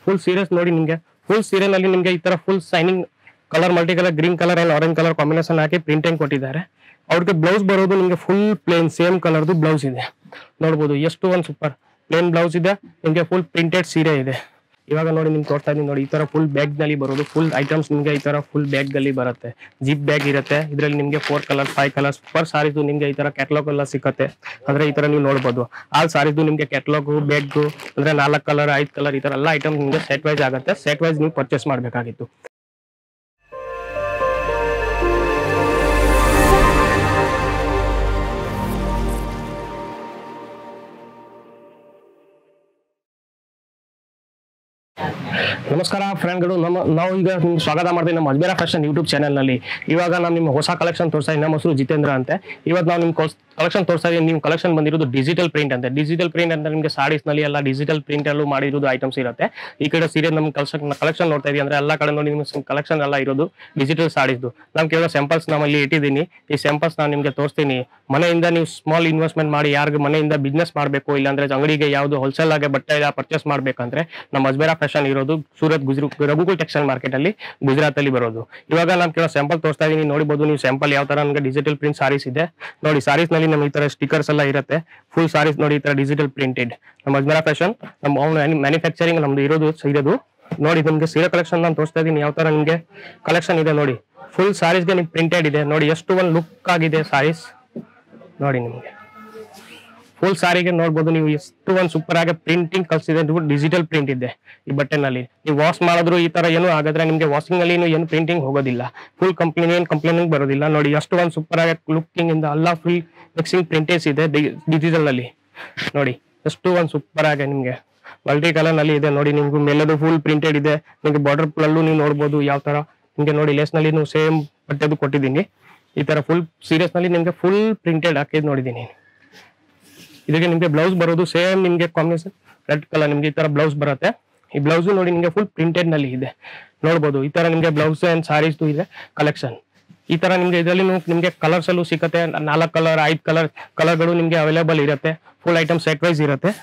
full serious ನೋಡಿ ನಿಮಗೆ full serial ನಿಮಗೆ ಈ ತರ full shining colour multi colour green colour and orange colour combination ಹಾಕಿ ಪ್ರಿಂಟಿಂಗ್ ಕೊಟ್ಟಿದ್ದಾರೆ ಅವ್ರಿಗೆ ಬ್ಲೌಸ್ ಬರೋದು ನಿಮಗೆ ಫುಲ್ ಪ್ಲೇನ್ ಸೇಮ್ ಕಲರ್ದು ಬ್ಲೌಸ್ ಇದೆ ನೋಡ್ಬೋದು ಎಷ್ಟು ಒಂದು ಸೂಪರ್ ಪ್ಲೇನ್ ಬ್ಲೌಸ್ ಇದೆ ನಿಮಗೆ ಫುಲ್ ಪ್ರಿಂಟೆಡ್ ಸೀರೆ ಇದೆ ಇವಾಗ ನೋಡಿ ನಿಮ್ಗೆ ತೋರ್ತಾ ಇದೀನಿ ನೋಡಿ ಈ ತರ ಫುಲ್ ಬ್ಯಾಗ್ ನಲ್ಲಿ ಬರೋದು ಫುಲ್ ಐಟಮ್ಸ್ ನಿಮಗೆ ಈ ತರ ಫುಲ್ ಬ್ಯಾಗ್ ಅಲ್ಲಿ ಬರುತ್ತೆ ಜಿಪ್ ಬ್ಯಾಗ್ ಇರುತ್ತೆ ಇದರಲ್ಲಿ ನಿಮಗೆ four colour five colours per ಸಾರಿದು ನಿಮಗೆ ಈ ತರ ಕ್ಯಾಟ್ಲಾಗ್ ಎಲ್ಲ ಸಿಕ್ಕತ್ತೆ ಅಂದ್ರೆ ಈ ತರ ನೀವು ನೋಡ್ಬೋದು ಆ ಸಾರಿದು ನಿಮಗೆ ಕ್ಯಾಟ್ಲಾಗ್ ಬ್ಯಾಗ್ ಅಂದ್ರೆ ನಾಲ್ಕು ಕಲರ್ ಐದು ಕಲರ್ ಈ ತರ ಎಲ್ಲ ಐಟಮ್ ನಿಮಗೆ ಸೆಟ್ ವೈಸ್ ಆಗುತ್ತೆ ಸೆಟ್ ವೈಸ್ ನೀವು ಪರ್ಚೇಸ್ ಮಾಡಬೇಕಾಗಿತ್ತು ನಮಸ್ಕಾರ ಫ್ರೆಂಡ್ಗಳು ನಮ್ಮ ನಾವು ಈಗ ನಿಮ್ಗೆ ಸ್ವಾಗತ ಮಾಡ್ತೀವಿ ನಮ್ಮ ಅಜ್ಬೇರಾ ಫ್ಯಾಷನ್ ಯೂಟ್ಯೂಬ್ ಚಾನಲ್ನಲ್ಲಿ ಇವಾಗ ನಾವು ನಿಮ್ಮ ಹೊಸ ಕಲೆಕ್ಷನ್ ತೋರಿಸ್ತಾ ಇದ್ದೀವಿ ನಮ್ಮ ಹೆಸರು ಜಿತೇಂದ್ರ ಅಂತೆ ಇವತ್ತು ನಾವು ನಿಮ್ಮ ಕಲೆಕ್ಷನ್ ತೋರಿಸ್ತಾ ಇದ್ದೀವಿ ನಿಮ್ಮ ಕಲೆಕ್ಷನ್ ಬಂದಿರೋದು ಡಿಜಿಟಲ್ ಪ್ರಿಂಟ್ ಅಂತ ಡಿಜಿಟಲ್ ಪ್ರಿಂಟ್ ಅಂತ ನಿಮಗೆ ಸಾರೀಸ್ನಲ್ಲಿ ಎಲ್ಲ ಡಿಜಿಟಲ್ ಪ್ರಿಂಟ್ ಅಲ್ಲೂ ಮಾಡಿರೋದು ಐಟಮ್ಸ್ ಇರುತ್ತೆ ಈ ಕಡೆ ಸೀರೆ ನಮ್ಮ ಕಲೆಕ್ಷನ್ ಕಲೆಕ್ಷನ್ ನೋಡ್ತಾ ಇದೀವಿ ಅಂದ್ರೆ ಎಲ್ಲ ಕಡೆ ನೋಡಿ ನಿಮ್ಗೆ ಕಲೆಕ್ಷನ್ ಎಲ್ಲ ಇರೋದು ಡಿಜಿಟಲ್ ಸಾರೀಸ್ದು ನಾನು ಕೇಳೋ ಸ್ಯಾಂಪಲ್ಸ್ ನಮ್ಮಲ್ಲಿ ಇಟ್ಟಿದ್ದೀನಿ ಈ ಸ್ಯಾಂಪಲ್ಸ್ ನಾನು ನಿಮಗೆ ತೋರಿಸ್ತೀನಿ ಮನೆಯಿಂದ ನೀವು ಸ್ಮಾಲ್ ಇನ್ವೆಸ್ಟ್ಮೆಂಟ್ ಮಾಡಿ ಯಾರಿಗೆ ಮನೆಯಿಂದ ಬಿಸ್ನೆಸ್ ಮಾಡಬೇಕು ಇಲ್ಲಾಂದ್ರೆ ಅಂಗಡಿಗೆ ಯಾವುದು ಹೋಲ್ಸೇಲ್ ಆಗಿ ಬಟ್ಟೆ ಪರ್ಚೇಸ್ ಮಾಡ್ಬೇಕಂದ್ರೆ ನಮ್ಮ ಅಜ್ಬೇರಾ ಫ್ಯಾಷನ್ ಇರೋದು ಸೂರತ್ ಗುಜರು ರಘುಕುಲ್ ಟೆಕ್ಸ್ಟೈಲ್ ಮಾರ್ಕೆಟ್ ಅಲ್ಲಿ ಗುಜರಾತ್ ಅಲ್ಲಿ ಬರೋದು ಇವಾಗ ನಾನು ಕೆಲವು ಸ್ಯಾಂಪಲ್ ತೋರಿಸ್ತಾ ಇದೀನಿ ನೋಡಬಹುದು ನೀವು ಸ್ಯಾಂಪಲ್ ಯಾವ ತರ ನಮಗೆ ಡಿಜಿಟಲ್ ಪ್ರಿಂಟ್ ಸಾರೀಸ್ ಇದೆ ನೋಡಿ ಸಾರೀಸ್ ನಲ್ಲಿ ನಮ್ಗೆ ಈ ತರ ಸ್ಟಿಕರ್ಸ್ ಎಲ್ಲ ಇರುತ್ತೆ ಫುಲ್ ಸಾರೀಸ್ ನೋಡಿ ಈ ತರ ಡಿಜಿಟಲ್ ಪ್ರಿಂಟೆಡ್ ನಮ್ಮ ಅಜ್ಮೇರಾ ಫ್ಯಾಷನ್ ನಮ್ಮ ಮ್ಯಾನುಫ್ಯಾಕ್ಚರಿಂಗ್ ನಮ್ದು ಇರೋದು ಇರೋದು ನೋಡಿ ನಿಮ್ಗೆ ಸೀರೆ ಕಲೆಕ್ಷನ್ ನಾನು ತೋರಿಸ್ತಾ ಇದೀನಿ ಯಾವ ತರ ನಿಮ್ಗೆ ಕಲೆಕ್ಷನ್ ಇದೆ ನೋಡಿ ಫುಲ್ ಸಾರೀಸ್ಗೆ ನಿಮ್ಗೆ ಪ್ರಿಂಟೆಡ್ ಇದೆ ನೋಡಿ ಎಷ್ಟು ಒಂದು ಲುಕ್ ಆಗಿದೆ ಸಾರೀಸ್ ನೋಡಿ ನಿಮ್ಗೆ ಫುಲ್ ಸಾರಿಗೆ ನೋಡ್ಬೋದು ನೀವು ಎಷ್ಟು ಒಂದು ಸೂಪರ್ ಆಗಿ ಪ್ರಿಂಟಿಂಗ್ ಕಲ್ಸಿದೆ ಡಿಜಿಟಲ್ ಪ್ರಿಂಟ್ ಇದೆ ಈ ಬಟ್ಟೆನಲ್ಲಿ ನೀವು ವಾಶ್ ಮಾಡಿದ್ರು ಈ ತರ ಏನು ಆಗಿದ್ರೆ ನಿಮಗೆ ವಾಷಿಂಗ್ ಅಲ್ಲಿ ಏನು ಪ್ರಿಂಟಿಂಗ್ ಹೋಗೋದಿಲ್ಲ ಫುಲ್ ಕಂಪ್ಲೇನ್ ಏನು ಕಂಪ್ಲೇನಿಂಗ್ ಬರೋದಿಲ್ಲ ನೋಡಿ ಎಷ್ಟು ಒಂದು ಸೂಪರ್ ಆಗಿ ಲುಕ್ಕಿಂಗ್ ಇಂದ ಎಲ್ಲ ಫುಲ್ ಮಿಕ್ಸಿಂಗ್ ಪ್ರಿಂಟೇಸ್ ಇದೆ ಡಿಜಿಟಲ್ ನಲ್ಲಿ ನೋಡಿ ಎಷ್ಟು ಒಂದು ಸೂಪರ್ ಆಗಿ ನಿಮಗೆ ಮಲ್ಟಿ ಕಲರ್ ನಲ್ಲಿ ಇದೆ ನೋಡಿ ನಿಮ್ಗೆ ಮೇಲದು ಫುಲ್ ಪ್ರಿಂಟೆಡ್ ಇದೆ ನಿಮಗೆ ಬಾರ್ಡರ್ ಅಲ್ಲೂ ನೀವು ನೋಡ್ಬೋದು ಯಾವ ತರ ನಿಮಗೆ ನೋಡಿ ಲೇಸ್ ನಲ್ಲಿ ನೀವು ಸೇಮ್ ಬಟ್ಟೆದು ಕೊಟ್ಟಿದ್ದೀನಿ ಈ ತರ ಫುಲ್ ಸೀರಿಯಸ್ ನಲ್ಲಿ ನಿಮಗೆ ಫುಲ್ ಪ್ರಿಂಟೆಡ್ ಹಾಕಿದ್ ನೋಡಿದ್ದೀನಿ ಇದಕ್ಕೆ ನಿಮಗೆ ಬ್ಲೌಸ್ ಬರೋದು ಸೇಮ್ ನಿಮಗೆ ಕಾಂಬಿನೇಷನ್ ರೆಡ್ ಕಲರ್ ನಿಮಗೆ ಈ ತರ ಬ್ಲೌಸ್ ಬರುತ್ತೆ ಈ ಬ್ಲೌಸ್ ನೋಡಿ ನಿಮಗೆ ಫುಲ್ ಪ್ರಿಂಟೆಡ್ ನಲ್ಲಿ ಇದೆ ನೋಡ್ಬೋದು ಈ ತರ ನಿಮಗೆ ಬ್ಲೌಸ್ ಅಂಡ್ ಸಾರೀಸ್ ಇದೆ ಕಲೆಕ್ಷನ್ ಈ ತರ ನಿಮ್ಗೆ ಇದರಲ್ಲಿ ನಿಮಗೆ ಕಲರ್ಸ್ ಅಲ್ಲೂ ಸಿಗುತ್ತೆ ನಾಲ್ಕು ಕಲರ್ ಐದು ಕಲರ್ ಕಲರ್ಗಳು ನಿಮಗೆ ಅವೈಲೇಬಲ್ ಇರುತ್ತೆ ಫುಲ್ ಐಟಮ್ ಸೆಟ್ ವೈಸ್ ಇರುತ್ತೆ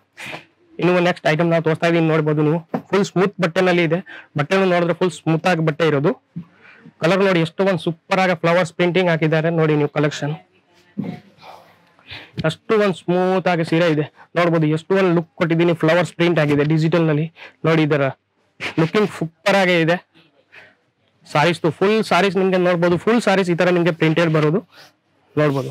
ಇನ್ನು ನೆಕ್ಸ್ಟ್ ಐಟಮ್ ನಾವು ತೋರಿಸ್ತಾ ಇದೀನಿ ನೋಡ್ಬೋದು ನೀವು ಫುಲ್ ಸ್ಮೂತ್ ಬಟ್ಟೆನಲ್ಲಿ ಇದೆ ಬಟ್ಟೆನು ನೋಡಿದ್ರೆ ಫುಲ್ ಸ್ಮೂತ್ ಆಗಿ ಬಟ್ಟೆ ಇರೋದು ಕಲರ್ ನೋಡಿ ಎಷ್ಟು ಒಂದು ಸೂಪರ್ ಆಗಿ ಫ್ಲವರ್ಸ್ ಪ್ರಿಂಟಿಂಗ್ ಹಾಕಿದ್ದಾರೆ ನೋಡಿ ನೀವು ಕಲೆಕ್ಷನ್ ಅಷ್ಟು ಒಂದು ಸ್ಮೂತ್ ಆಗಿ ಸೀರೆ ಇದೆ ನೋಡ್ಬೋದು ಎಷ್ಟು ಒಂದು ಲುಕ್ ಕೊಟ್ಟಿದ್ದೀನಿ ಫ್ಲವರ್ಸ್ ಪ್ರಿಂಟ್ ಆಗಿದೆ ಡಿಜಿಟಲ್ ನಲ್ಲಿ ನೋಡಿ ಇದರ ಲುಕಿಂಗ್ ಸೂಪರ್ ಆಗೇ ಇದೆ ಸಾರೀಸ್ ಫುಲ್ ಸಾರೀಸ್ ನಿಮ್ಗೆ ನೋಡ್ಬೋದು ಫುಲ್ ಸಾರೀಸ್ ಈ ತರ ನಿಮ್ಗೆ ಪ್ರಿಂಟೆಡ್ ಬರೋದು ನೋಡ್ಬೋದು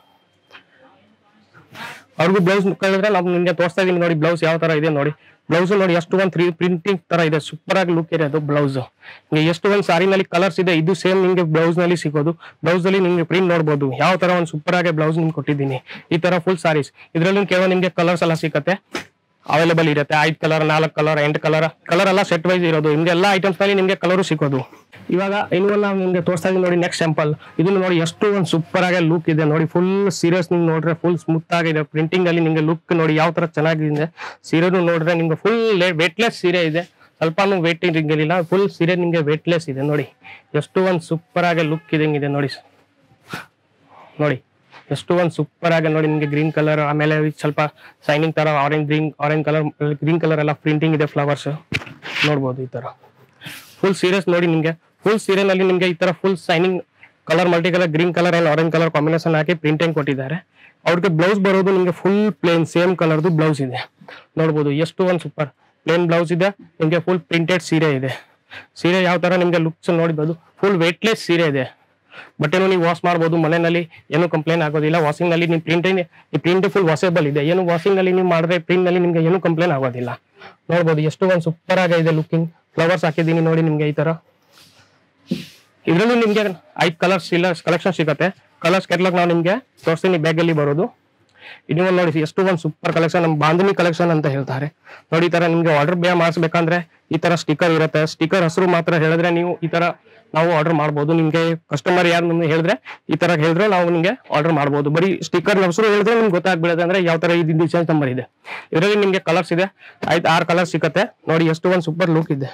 ಅವ್ರಿಗೂ ಬ್ಲೌಸ್ ಕೇಳಿದ್ರೆ ನಾವು ನಿಮ್ಗೆ ತೋರಿಸ್ತಾ ಇದೀನಿ ನೋಡಿ ಬ್ಲೌಸ್ ಯಾವ ತರ ಇದೆ ನೋಡಿ ಬ್ಲೌಸ್ ನೋಡಿ ಎಷ್ಟು ಒಂದು ತ್ರೀ ಪ್ರಿಂಟಿಂಗ್ ತರ ಇದೆ ಸೂಪರ್ ಆಗಿ ಲುಕ್ ಇದೆ ಅದು ಬ್ಲೌಸ್ ಎಷ್ಟು ಒಂದು ಸಾರಿನಲ್ಲಿ ಕಲರ್ಸ್ ಇದೆ ಇದು ಸೇಮ್ ನಿಮ್ಗೆ ಬ್ಲೌಸ್ ನಲ್ಲಿ ಸಿಗೋದು ಬ್ಲೌಸ್ ಅಲ್ಲಿ ನಿಮ್ಗೆ ಪ್ರಿಂಟ್ ನೋಡ್ಬೋದು ಯಾವ ತರ ಒಂದು ಸೂಪರ್ ಆಗಿ ಬ್ಲೌಸ್ ನಿಮ್ಗೆ ಕೊಟ್ಟಿದ್ದೀನಿ ಈ ತರ ಫುಲ್ ಸಾರೀಸ್ ಇದರಲ್ಲಿ ಕೇವಲ ನಿಮ್ಗೆ ಕಲರ್ಸ್ ಎಲ್ಲ ಸಿಕ್ಕತ್ತೆ ಅವೈಲೇಬಲ್ ಇರುತ್ತೆ ಐದು ಕಲರ್ ನಾಲ್ಕು ಕಲರ್ ಎಂಟು ಕಲರ್ ಕಲರ್ ಎಲ್ಲ ಸೆಟ್ ವೈಸ್ ಇರೋದು ನಿಮ್ಗೆ ಎಲ್ಲ ಐಟಮ್ಸ್ ನಲ್ಲಿ ನಿಮ್ಗೆ ಕಲರು ಸಿಗೋದು ಇವಾಗ ಇನ್ನು ನಾವು ನಿಮ್ಗೆ ತೋರಿಸ್ತಾ ಇದೀನಿ ನೋಡಿ ನೆಕ್ಸ್ಟ್ ಸ್ಯಾಂಪಲ್ ಇದನ್ನು ನೋಡಿ ಎಷ್ಟು ಒಂದು ಸೂಪರ್ ಆಗಿ ಲುಕ್ ಇದೆ ನೋಡಿ ಫುಲ್ ಸೀರಿಯಸ್ ನಿಮ್ಗೆ ನೋಡ್ರೆ ಫುಲ್ ಸ್ಮೂತ್ ಆಗಿದೆ ಪ್ರಿಂಟಿಂಗ್ ಅಲ್ಲಿ ನಿಮ್ಗೆ ಲುಕ್ ನೋಡಿ ಯಾವ ತರ ಚೆನ್ನಾಗಿದೆ ಸೀರೆನು ನೋಡ್ರೆ ನಿಮ್ಗೆ ಫುಲ್ ವೇಟ್ಲೆಸ್ ಸೀರೆ ಇದೆ ಸ್ವಲ್ಪನೂ ವೇಟ್ ಇರಂಗಿಲ್ಲ ಫುಲ್ ಸೀರೆ ನಿಮ್ಗೆ ವೇಟ್ಲೆಸ್ ಇದೆ ನೋಡಿ ಎಷ್ಟು ಒಂದು ಸೂಪರ್ ಆಗಿ ಲುಕ್ ಇದಂಗಿದೆ ನೋಡಿ ನೋಡಿ ಎಷ್ಟು ಒಂದು ಸೂಪರ್ ಆಗಿ ನೋಡಿ ನಿಮಗೆ ಗ್ರೀನ್ ಕಲರ್ ಆಮೇಲೆ ಸ್ವಲ್ಪ ಶೈನಿಂಗ್ ತರ orange green orange colour green colour ಎಲ್ಲ ಪ್ರಿಂಟಿಂಗ್ ಇದೆ ಫ್ಲವರ್ಸ್ ನೋಡ್ಬೋದು ಈ ತರ ಫುಲ್ ಸೀರಿಯಸ್ ನೋಡಿ ನಿಮಗೆ ಫುಲ್ ಸೀರೆನಲ್ಲಿ ನಿಮಗೆ ಈ ತರ full shining colour multi colour green colour and orange colour combination ಹಾಕಿ ಪ್ರಿಂಟಿಂಗ್ ಕೊಟ್ಟಿದ್ದಾರೆ ಅವ್ರಿಗೆ ಬ್ಲೌಸ್ ಬರೋದು ನಿಮಗೆ ಫುಲ್ ಪ್ಲೇನ್ ಸೇಮ್ ಕಲರ್ದು ಬ್ಲೌಸ್ ಇದೆ ನೋಡ್ಬೋದು ಎಷ್ಟು ಒಂದು ಸೂಪರ್ ಪ್ಲೇನ್ ಬ್ಲೌಸ್ ಇದೆ ನಿಮಗೆ ಫುಲ್ ಪ್ರಿಂಟೆಡ್ ಸೀರೆ ಇದೆ ಸೀರೆ ಯಾವ ತರ ನಿಮಗೆ ಲುಕ್ಸ್ ನೋಡಿಬೋದು ಫುಲ್ ವೇಟ್ಲೆಸ್ ಸೀರೆ ಇದೆ ಬಟ್ಟೆನು ನೀವು ವಾಶ್ ಮಾಡ್ಬೋದು ಮನೆಯಲ್ಲಿ ಏನು ಕಂಪ್ಲೇಂಟ್ ಆಗೋದಿಲ್ಲ ವಾಷಿಂಗ್ ನಲ್ಲಿ ನೀವು ಪ್ರಿಂಟ್ ಈ ಪ್ರಿಂಟ್ ಫುಲ್ ವಾಷೇಬಲ್ ಇದೆ ಏನು ವಾಷಿಂಗ್ ನಲ್ಲಿ ನೀವು ಮಾಡಿದ್ರೆ ಪ್ರಿಂಟ್ ನಲ್ಲಿ ನಿಮ್ಗೆ ಏನು ಕಂಪ್ಲೇಂಟ್ ಆಗೋದಿಲ್ಲ ನೋಡ್ಬೋದು ಎಷ್ಟು ಒಂದು ಸೂಪರ್ ಆಗಿದೆ ಲುಕಿಂಗ್ ಫ್ಲವರ್ಸ್ ಹಾಕಿದ್ದೀನಿ ನೋಡಿ ನಿಮ್ಗೆ ಈ ತರ ಇದರಲ್ಲೂ ನಿಮ್ಗೆ ಐದು ಕಲರ್ಸ್ ಇಲ್ಲ ಕಲೆಕ್ಷನ್ ಸಿಗುತ್ತೆ ಕಲರ್ಸ್ ಕೆಟ್ಲಾಗ್ ನಾವು ನಿಮ್ಗೆ ತೋರಿಸ್ತೀನಿ ಬ್ಯಾಗ್ ಅಲ್ಲಿ ಬರೋದು ಇನ್ನು ಒಂದು ನೋಡಿ ಎಷ್ಟು ಒಂದು ಸೂಪರ್ ಕಲೆಕ್ಷನ್ ನಮ್ಮ ಬಾಂಧನಿ ಕಲೆಕ್ಷನ್ ಅಂತ ಹೇಳ್ತಾರೆ ನೋಡಿ ಈ ತರ ನಿಮ್ಗೆ ಆರ್ಡರ್ ಬೇ ಮಾಡಿಸ್ಬೇಕಂದ್ರೆ ಈ ತರ ಸ್ಟಿಕರ್ ಇರುತ್ತೆ ಸ್ಟಿಕರ್ ಹೆಸರು ಮಾತ್ರ ಹೇಳಿದ್ರೆ ನೀವು ಈ ತರ ನಾವು ಆರ್ಡರ್ ಮಾಡ್ಬೋದು ನಿಮ್ಗೆ ಕಸ್ಟಮರ್ ಯಾರು ನಮ್ಗೆ ಹೇಳಿದ್ರೆ ಈ ತರ ಹೇಳಿದ್ರೆ ನಾವು ನಿಮ್ಗೆ ಆರ್ಡರ್ ಮಾಡ್ಬೋದು ಬರೀ ಸ್ಟಿಕರ್ ಹೆಸರು ಹೇಳಿದ್ರೆ ನಿಮ್ಗೆ ಗೊತ್ತಾಗ್ಬಿಡುತ್ತೆ ಅಂದ್ರೆ ಯಾವ ತರ ಇದು ಡಿಸೈನ್ ನಂಬರ್ ಇದೆ ಇದರಲ್ಲಿ ನಿಮ್ಗೆ ಕಲರ್ಸ್ ಇದೆ ಆಯ್ತು ಆರು ಕಲರ್ ಸಿಗುತ್ತೆ ನೋಡಿ ಎಷ್ಟು ಒಂದು ಸೂಪರ್ ಲುಕ್ ಇದೆ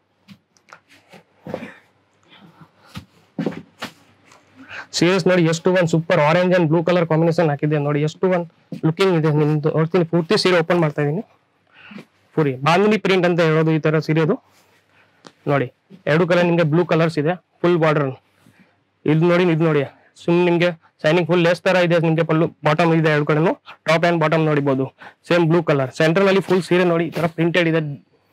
ಸೀರಿಯಸ್ ನೋಡಿ ಎಷ್ಟು ಒಂದು super orange and blue colour combination ಹಾಕಿದೆ ನೋಡಿ ಎಷ್ಟು ಒಂದು ಲುಕಿಂಗ್ ಇದೆ ನಿಮ್ದು ನೋಡ್ತೀನಿ ಪೂರ್ತಿ ಸೀರೆ ಓಪನ್ ಮಾಡ್ತಾ ಇದೀನಿ ಪೂರಿ ಬಾಂಧನಿ ಪ್ರಿಂಟ್ ಅಂತ ಹೇಳೋದು ಈ ತರ ಸೀರೆದು ನೋಡಿ ಎರಡು ಕಲರ್ ನಿಮ್ಗೆ ಬ್ಲೂ ಕಲರ್ಸ್ ಇದೆ ಫುಲ್ ಬಾರ್ಡರ್ ಇದು ನೋಡಿ ಇದು ನೋಡಿ ಸುಮ್ ನಿಮ್ಗೆ ಶೈನಿಂಗ್ ಫುಲ್ ಲೆಸ್ ತರ ಇದೆ ನಿಮ್ಗೆ ಪಲ್ಲು ಬಾಟಮ್ ಇದೆ ಎರಡು ಕಡೆನು ಟಾಪ್ ಅಂಡ್ ಬಾಟಮ್ ನೋಡಿಬಹುದು ಸೇಮ್ ಬ್ಲೂ ಕಲರ್ ಸೆಂಟ್ರಲ್ ಅಲ್ಲಿ ಫುಲ್ ಸೀರೆ ನೋಡಿ ಈ ತರ ಪ್ರಿಂಟೆಡ್ ಇದೆ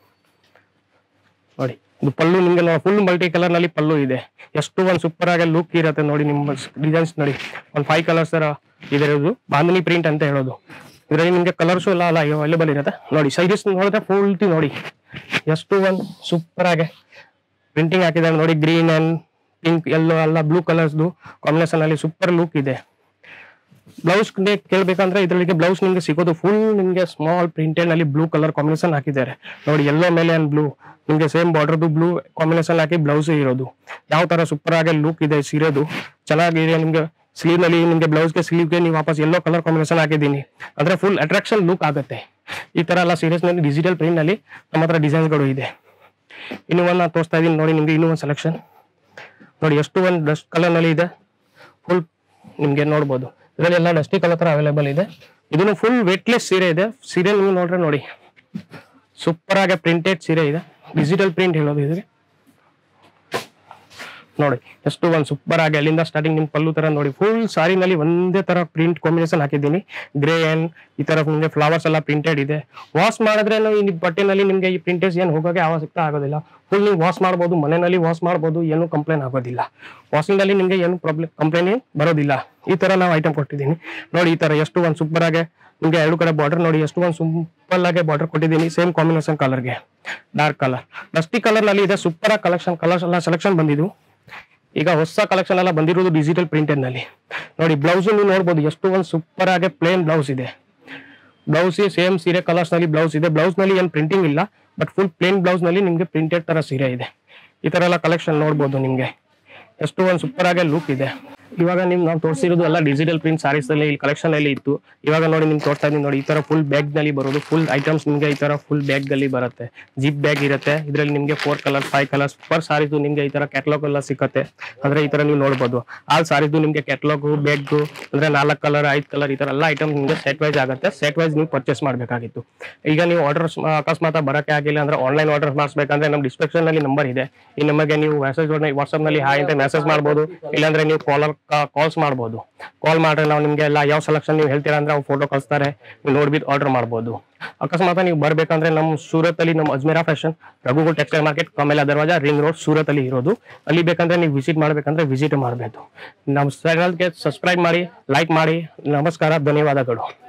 ನೋಡಿ ಇದು ಪಲ್ಲು ನಿಮ್ಗೆ ಫುಲ್ ಮಲ್ಟಿ ಕಲರ್ ನಲ್ಲಿ ಪಲ್ಲು ಇದೆ ಎಷ್ಟು ಒಂದು ಸೂಪರ್ ಆಗಿ ಲುಕ್ ಇರುತ್ತೆ ನೋಡಿ ನಿಮ್ಮ ಡಿಸೈನ್ಸ್ ನೋಡಿ ಒಂದು ಫೈವ್ ಕಲರ್ಸ್ ತರ ಇದೆ ಇರೋದು ಬಾಂಧನಿ ಪ್ರಿಂಟ್ ಅಂತ ಹೇಳೋದು ಇದರಲ್ಲಿ ನಿಮ್ಗೆ ಕಲರ್ಸ್ ಎಲ್ಲ ಅಲ್ಲ ಅವೈಲೇಬಲ್ ಇರುತ್ತೆ ನೋಡಿ ಸೈಜಸ್ ನೋಡಿದ್ರೆ ಫುಲ್ಟಿ ನೋಡಿ ಎಷ್ಟು ಒಂದು ಸೂಪರ್ ಆಗಿ ಪ್ರಿಂಟಿಂಗ್ ಹಾಕಿದ್ದಾರೆ ನೋಡಿ ಗ್ರೀನ್ ಅಂಡ್ ಪಿಂಕ್ ಎಲ್ಲೋ ಎಲ್ಲ ಬ್ಲೂ ಕಲರ್ಸ್ದು ಕಾಂಬಿನೇಷನ್ ಅಲ್ಲಿ ಸೂಪರ್ ಲುಕ್ ಇದೆ ಬ್ಲೌಸ್ ಕೇಳ್ಬೇಕಂದ್ರೆ ಇದರಲ್ಲಿ ಬ್ಲೌಸ್ ನಿಮ್ಗೆ ಸಿಗೋದು ಫುಲ್ ನಿಮ್ಗೆ ಸ್ಮಾಲ್ ಪ್ರಿಂಟೆಡ್ ನಲ್ಲಿ ಬ್ಲೂ ಕಲರ್ ಕಾಂಬಿನೇಷನ್ ಹಾಕಿದ್ದಾರೆ ನೋಡಿ ಎಲ್ಲೋ ಮೇಲೆ ಅಂಡ್ ಬ್ಲೂ ನಿಮ್ಗೆ ಸೇಮ್ ಬಾರ್ಡರ್ದು ಬ್ಲೂ ಕಾಂಬಿನೇಷನ್ ಹಾಕಿ ಬ್ಲೌಸ್ ಇರೋದು ಯಾವ ತರ ಸೂಪರ್ ಆಗಿ ಲುಕ್ ಇದೆ ಸೀರೆದು ಚೆನ್ನಾಗಿದೆ ನಿಮ್ಗೆ ಸ್ಲೀವ್ ನಲ್ಲಿ ನಿಮ್ಗೆ ಬ್ಲೌಸ್ಗೆ ಸ್ಲೀವ್ಗೆ ನೀವು ವಾಪಸ್ ಎಲ್ಲೋ ಕಲರ್ ಕಾಂಬಿನೇಷನ್ ಹಾಕಿದ್ದೀನಿ ಅಂದ್ರೆ ಫುಲ್ ಅಟ್ರಾಕ್ಷನ್ ಲುಕ್ ಆಗುತ್ತೆ ಈ ತರ ಎಲ್ಲ ಸೀರೀಸ್ ನಲ್ಲಿ ಡಿಜಿಟಲ್ ಪ್ರಿಂಟ್ ನಲ್ಲಿ ನಮ್ಮ ಹತ್ರ ಡಿಸೈನ್ಸ್ಗಳು ಇದೆ ಇನ್ನು ಒಂದು ನಾನು ತೋರಿಸ್ತಾ ಇದೀನಿ ನೋಡಿ ನಿಮ್ಗೆ ಇನ್ನೂ ಒಂದು ಸೆಲೆಕ್ಷನ್ ನೋಡಿ ಎಷ್ಟು ಒಂದು ಡಸ್ಟ್ ಕಲರ್ ನಲ್ಲಿ ಇದೆ ಫುಲ್ ನಿಮ್ಗೆ ನೋಡ್ಬೋದು ಇದರಲ್ಲಿ ಎಲ್ಲ ಡಸ್ಟಿ ಕಲರ್ ತರ ಅವೈಲೇಬಲ್ ಇದೆ ಇದನ್ನು ಫುಲ್ ವೆಟ್ಲೆಸ್ ಸೀರೆ ಇದೆ ಸೀರೆ ನೀವು ನೋಡ್ರೆ ನೋಡಿ ಸೂಪರ್ ಆಗಿ ಪ್ರಿಂಟೆಡ್ ಸೀರೆ ಇದೆ ಡಿಜಿಟಲ್ ಪ್ರಿಂಟ್ ಹೇಳೋದು ಇದಕ್ಕೆ ನೋಡಿ ಎಷ್ಟು ಒಂದು ಸೂಪರ್ ಆಗಿ ಅಲ್ಲಿಂದ ಸ್ಟಾರ್ಟಿಂಗ್ ನಿಮ್ ಪಲ್ಲು ತರ ನೋಡಿ ಫುಲ್ ಸಾರಿನಲ್ಲಿ ಒಂದೇ ತರ ಪ್ರಿಂಟ್ ಕಾಂಬಿನೇಷನ್ ಹಾಕಿದ್ದೀನಿ ಗ್ರೇ ಅಂಡ್ ಈ ತರ ನಿಮ್ಗೆ ಫ್ಲವರ್ಸ್ ಎಲ್ಲ ಪ್ರಿಂಟೆಡ್ ಇದೆ ವಾಶ್ ಮಾಡಿದ್ರೆ ಈ ಬಟ್ಟೆನಲ್ಲಿ ನಿಮ್ಗೆ ಈ ಪ್ರಿಂಟೇಜ್ ಏನು ಹೋಗೋಕೆ ಅವಶ್ಯಕತೆ ಆಗೋದಿಲ್ಲ ಫುಲ್ ನೀವು ವಾಶ್ ಮಾಡ್ಬೋದು ಮನೆಯಲ್ಲಿ ವಾಶ್ ಮಾಡ್ಬೋದು ಏನು ಕಂಪ್ಲೇಂಟ್ ಆಗೋದಿಲ್ಲ ವಾಷಿಂಗ್ ಅಲ್ಲಿ ನಿಮ್ಗೆ ಏನು ಪ್ರಾಬ್ಲಮ್ ಕಂಪ್ಲೇಂಟ್ ಬರೋದಿಲ್ಲ ಈ ತರ ನಾವು ಐಟಮ್ ಕೊಟ್ಟಿದ್ದೀನಿ ನೋಡಿ ಈ ತರ ಎಷ್ಟು ಒಂದು ಸೂಪರ್ ಆಗಿ ನಿಮ್ಗೆ ಎರಡು ಕಡೆ ಬಾರ್ಡರ್ ನೋಡಿ ಎಷ್ಟು ಒಂದು ಸಿಂಪಲ್ ಆಗಿ ಬಾರ್ಡರ್ ಕೊಟ್ಟಿದ್ದೀನಿ ಸೇಮ್ ಕಾಂಬಿನೇಷನ್ ಕಲರ್ಗೆ ಡಾರ್ಕ್ ಕಲರ್ ಡಸ್ಟಿ ಕಲರ್ ನಲ್ಲಿ ಇದೆ ಸೂಪರ್ ಆಗಿ ಕಲೆಕ್ಷನ್ ಕಲರ್ಸ್ ಎಲ್ಲ ಸೆಲೆಕ್ಷನ್ ಬಂದಿದ್ದು ಈಗ ಹೊಸ ಕಲೆಕ್ಷನ್ ಎಲ್ಲ ಬಂದಿರೋದು ಡಿಜಿಟಲ್ ಪ್ರಿಂಟೆಡ್ ನಲ್ಲಿ ನೋಡಿ ಬ್ಲೌಸ್ ನೀವು ನೋಡ್ಬೋದು ಎಷ್ಟು ಒಂದು ಸೂಪರ್ ಆಗಿ ಪ್ಲೇನ್ ಬ್ಲೌಸ್ ಇದೆ ಬ್ಲೌಸ್ ಸೇಮ್ ಸೀರೆ ಕಲರ್ಸ್ ನಲ್ಲಿ ಬ್ಲೌಸ್ ಇದೆ ಬ್ಲೌಸ್ ನಲ್ಲಿ ಏನು ಪ್ರಿಂಟಿಂಗ್ ಇಲ್ಲ ಬಟ್ ಫುಲ್ ಪ್ಲೇನ್ ಬ್ಲೌಸ್ ನಲ್ಲಿ ನಿಮ್ಗೆ ಪ್ರಿಂಟೆಡ್ ತರ ಸೀರೆ ಇದೆ ಈ ತರ ಎಲ್ಲ ಕಲೆಕ್ಷನ್ ನೋಡ್ಬೋದು ನಿಮ್ಗೆ ಎಷ್ಟು ಒಂದು ಸೂಪರ್ ಆಗಿ ಲುಕ್ ಇದೆ ಇವಾಗ ನಿಮ್ ನಾವು ತೋರಿಸಿರೋದು ಎಲ್ಲ ಡಿಜಿಟಲ್ ಪ್ರಿಂಟ್ ಸಾರೀಸ್ ಅಲ್ಲಿ ಕಲೆಕ್ಷನ್ ಅಲ್ಲಿ ಇತ್ತು ಇವಾಗ ನೋಡಿ ನಿಮ್ಗೆ ತೋರಿಸ್ತಾ ಇದೀನಿ ನೋಡಿ ಈ ತರ ಫುಲ್ ಬ್ಯಾಗ್ ನಲ್ಲಿ ಬರೋದು ಫುಲ್ ಐಟಮ್ಸ್ ನಿಮ್ಗೆ ಈ ತರ ಫುಲ್ ಬ್ಯಾಗ್ ಅಲ್ಲಿ ಬರುತ್ತೆ ಜಿಪ್ ಬ್ಯಾಗ್ ಇರುತ್ತೆ ಇದರಲ್ಲಿ ನಿಮ್ಗೆ four colour five colours per ಸಾರಿದು ನಿಮ್ಗೆ ಈ ತರ ಕ್ಯಾಟ್ಲಾಗ್ ಎಲ್ಲ ಸಿಕ್ಕತ್ತೆ ಅಂದ್ರೆ ಈ ತರ ನೀವು ನೋಡ್ಬೋದು ಆ ಸಾರಿದು ನಿಮ್ಗೆ ಕ್ಯಾಟ್ಲಾಗ್ ಬ್ಯಾಗ್ ಅಂದ್ರೆ ನಾಲ್ಕು ಕಲರ್ ಐದು ಕಲರ್ ಈ ತರ ಎಲ್ಲ ಐಟಮ್ ನಿಮ್ಗೆ ಸೆಟ್ ವೈಸ್ ಆಗುತ್ತೆ ಸೆಟ್ ವೈಸ್ ನೀವು ಪರ್ಚೇಸ್ ಮಾಡಬೇಕಾಗಿತ್ತು ಈಗ ನೀವು ಆರ್ಡರ್ ಅಕಸ್ಮಾತ್ ಬರಕ್ಕೆ ಆಗಿಲ್ಲ ಅಂದ್ರೆ ಆನ್ಲೈನ್ ಆರ್ಡರ್ ಮಾಡಿಸ್ಬೇಕಂದ್ರೆ ನಮ್ಮ ಡಿಸ್ಕ್ರಿಪ್ಷನ್ ನಲ್ಲಿ ನಂಬರ್ ಇದೆ ಈ ನಮಗೆ ನೀವು ಮೆಸೇಜ್ ವಾಟ್ಸ್ಆಪ್ ನಲ್ಲಿ ಹಾಯ್ ಅಂತ ಮೆಸೇಜ್ ಮಾಡ್ಬೋದು ಇಲ್ಲಾಂದ್ರೆ ನೀವು ಕಾಲರ್ ಕಾಲ್ಸ್ ಮಾಡ್ಬೋದು ಕಾಲ್ ಮಾಡ್ರೆ ನಾವು ನಿಮ್ಗೆ ಎಲ್ಲ ಯಾವ ಸೆಲೆಕ್ಷನ್ ನೀವು ಹೇಳ್ತೀರಾ ಅಂದ್ರೆ ಅವ್ರು ಫೋಟೋ ಕಳಿಸ್ತಾರೆ ನೀವು ನೋಡ್ಬಿಟ್ಟು ಆರ್ಡರ್ ಮಾಡ್ಬೋದು ಅಕಸ್ಮಾತ್ ನೀವು ಬರ್ಬೇಕಂದ್ರೆ ನಮ್ಮ ಸೂರತ್ ಅಲ್ಲಿ ನಮ್ಮ Ajmera fashion Raghukul textile market Kamela Darwaja ring road Surat ಅಲ್ಲಿ ಇರೋದು ಅಲ್ಲಿ ಬೇಕಂದ್ರೆ ನೀವು ವಿಸಿಟ್ ಮಾಡ್ಬೇಕಂದ್ರೆ ವಿಸಿಟ್ ಮಾಡಬೇಕು ನಮ್ಮ ಚಾನಲ್ಗೆ ಸಬ್ಸ್ಕ್ರೈಬ್ ಮಾಡಿ ಲೈಕ್ ಮಾಡಿ ನಮಸ್ಕಾರ ಧನ್ಯವಾದಗಳು